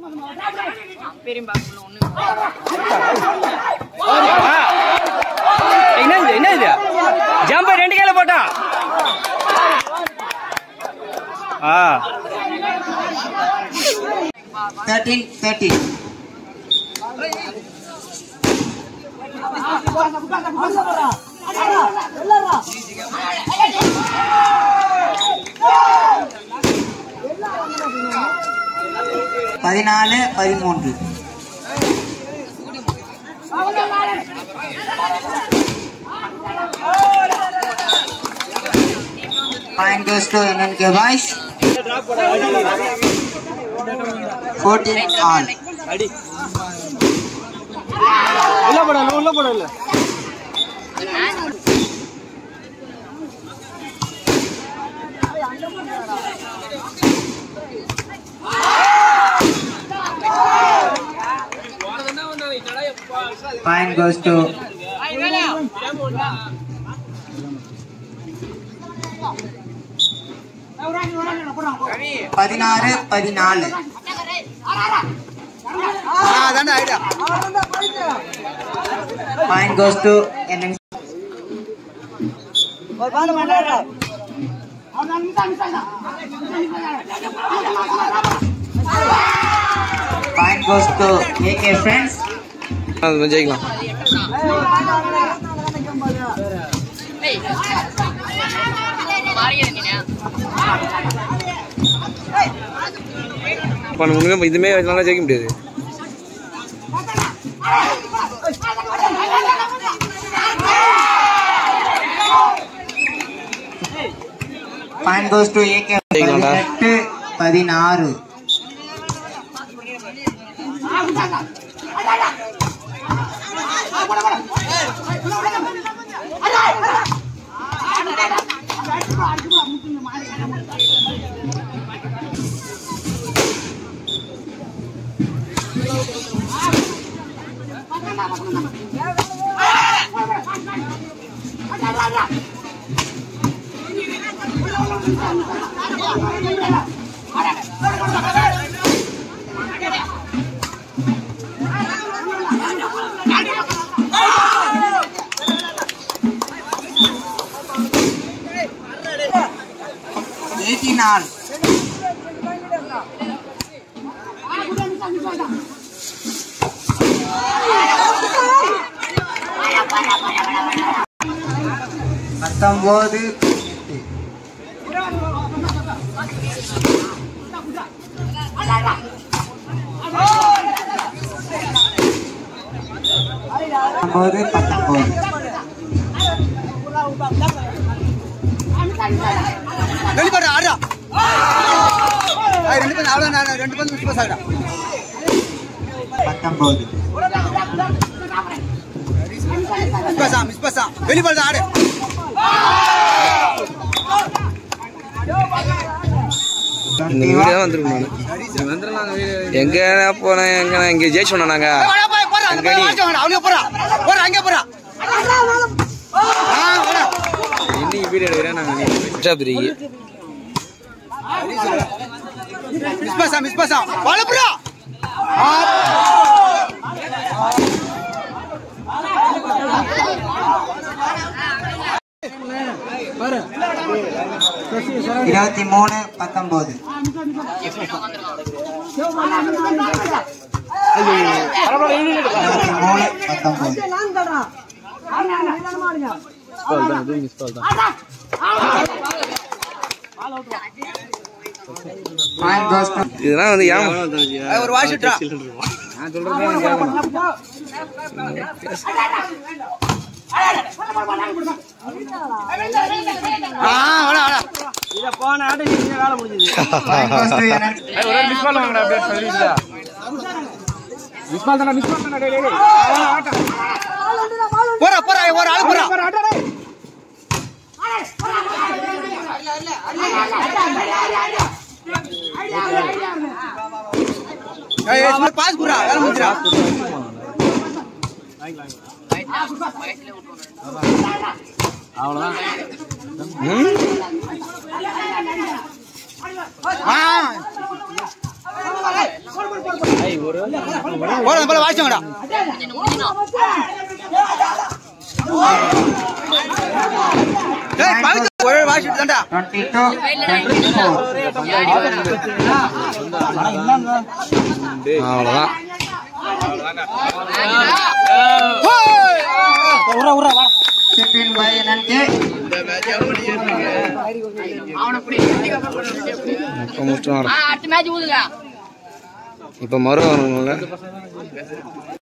பெரியம்பாக்குள்ள ஒண்ணு என்ன இது என்ன இது ஜம்ப ரெண்டு கையில போட்டான் ஆ தேர்ட்டீன் தேர்ட்டீன் பதினாலு பதிமூன்று Point goes to NNK boys. 14 all. அடி உள்ள போடல உள்ள போடல Point goes to பதினாறு பதினாலு Point goes to NNK. Point goes to AK friends. ஜெயிக்கலாம் மாறியது நீங்க இப்போ நமக்கு இதுமே வச்சனால ஜெயிக்க முடியாது Point goes to AK ஜெயிக்கலாம்டா. பதினெட்டு பதினாறு eighteen all. பத்தொன்பது பத்தொன்பது பத்தொன்பது வெளிப்பாடு ஆடுறா ரெண்டு பேரும் அவ்வளோ நான் ரெண்டு பேரும் மிஸ் பாஸ் ஆகிடா பத்தொன்பது மிஸ் பாஸா மிஸ் பாஸா வெளிப்பாடு ஆடு இந்த வீடியோ தான் வந்துருக்கும் நான் எங்க போனேன் எங்க நான் இங்க ஜெயிச்சோம் நாங்க அங்க நீ. அவனே போறா போறா அங்கே போறா இன்னைக்கு வீடியோ எடுக்கிறேன் நாங்க பிரிக்கு மிஸ் பாஸா மிஸ் பாஸா வாழ போறா இருபத்தி மூணு பத்தொன்பது இருபத்தி மூணு பத்தொன்பது Point goes to இதெல்லாம் வந்து ஏன் ஒரு வாஷ் விட்றா நான் சொல்றேன் கேட்கணும் ஆ வாடா வாடா point goes to NN ஒரு மிஸ் பண்ண வாங்கடா அப்படியே சொல்லிடுடா மிஸ் பண்ணா மிஸ் பண்ணா டேய் டேய் போறா போறா ஒரு ஆள் போறா ஏய் ஏய் சும்மா பாஸ் குறா வேலை முடிஞ்சிரா ஆ போல போல வாசிச்சோங்கடா டேய் பவித்ரா ஒரே வாசிட்டு தான்டா டுவெண்ட்டி டூ டுவெண்ட்டி ஃபோர் அவ்வளோதான் சிப்பின் பை நன்கே இப்போ முடிச்சிட்டு அடுத்த மேட்ச் ஊதுங்க இப்போ மறு வரணுங்கள